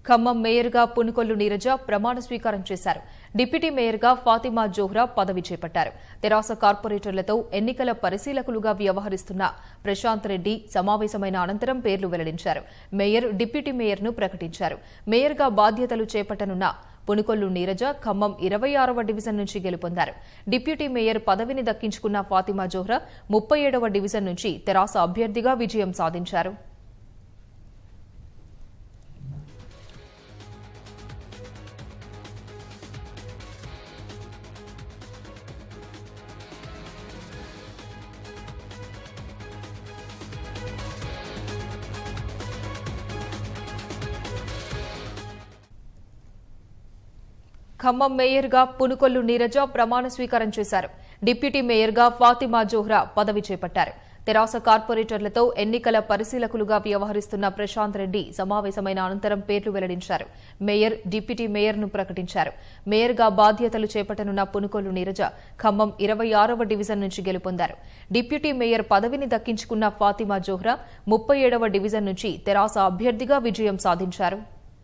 ఖమ్మం మేయర్గా పునుకొల్లు నీరజ ప్రమాణ స్వీకారం చేశారు డిప్యూటీ మేయర్గా ఫాతిమా జోహ్రా పదవి చేపట్టారు తెరాస కార్పొరేటర్లతో ఎన్నికల పరిశీలకులుగా వ్యవహరిస్తున్న ప్రశాంత్ రెడ్డి సమావేశమైన అనంతరం పేర్లు వెల్లడించారు మేయర్ డిప్యూటీ మేయర్ను ప్రకటించారు మేయర్గా బాధ్యతలు చేపట్టనున్న పునుకొల్లు నీరజ ఖమ్మం ఇరవై ఆరవ డివిజన్ నుంచి గెలుపొందారు డిప్యూటీ మేయర్ పదవిని దక్కించుకున్న ఫాతిమా జోహ్రా ముప్పై ఏడవ డివిజన్ నుంచి తెరాస అభ్యర్థిగా విజయం సాధించారు ఖమ్మం మేయర్గా పునుకొల్లు నీరజ ప్రమాణ స్వీకారం చేశారు డిప్యూటీ మేయర్గా ఫాతిమా జోహ్రా పదవి చేపట్టారు తెరాస కార్పొరేటర్లతో ఎన్నికల పరిశీలకులుగా వ్యవహరిస్తున్న ప్రశాంత్ రెడ్డి సమావేశమైన అనంతరం పేర్లు వెల్లడించారు మేయర్ డిప్యూటీ మేయర్ను ప్రకటించారు మేయర్గా బాధ్యతలు చేపట్టనున్న పునుకొల్లు నీరజ ఖమ్మం ఇరవై ఆరవ డివిజన్ నుంచి గెలుపొందారు డిప్యూటీ మేయర్ పదవిని దక్కించుకున్న ఫాతిమా జోహ్రా ముప్పై ఏడవ డివిజన్ నుంచి తెరాస అభ్యర్థిగా విజయం సాధించారు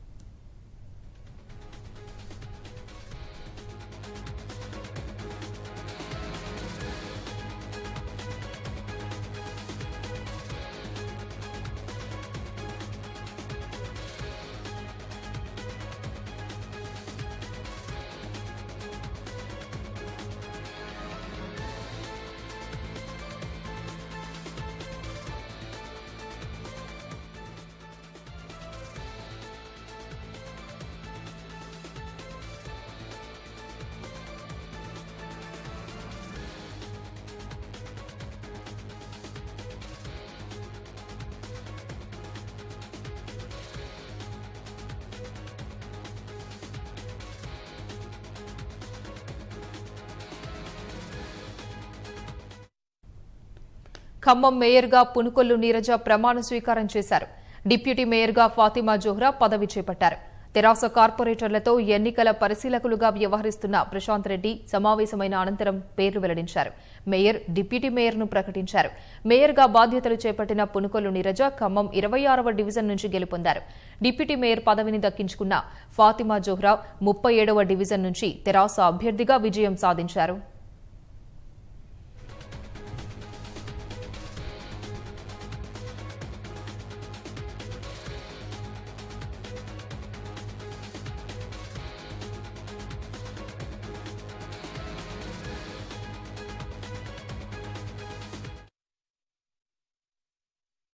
ఖమ్మం మేయర్గా పునుకొల్లు నీరజ ప్రమాణ స్వీకారం చేశారు డిప్యూటీ మేయర్గా ఫాతిమా జోహ్రా పదవి చేపట్టారు తెరాస కార్పొరేటర్లతో ఎన్నికల పరిశీలకులుగా వ్యవహరిస్తున్న ప్రశాంత్ రెడ్డి సమావేశమైన అనంతరం పేర్లు వెల్లడించారు మేయర్ డిప్యూటీ మేయర్ను ప్రకటించారు మేయర్గా బాధ్యతలు చేపట్టిన పునుకొల్లు నీరజ ఖమ్మం ఇరవై ఆరవ డివిజన్ నుంచి గెలుపొందారు డిప్యూటీ మేయర్ పదవిని దక్కించుకున్న ఫాతిమా జోహ్రా ముప్పై ఏడవ డివిజన్ నుంచి తెరాస అభ్యర్థిగా విజయం సాధించారు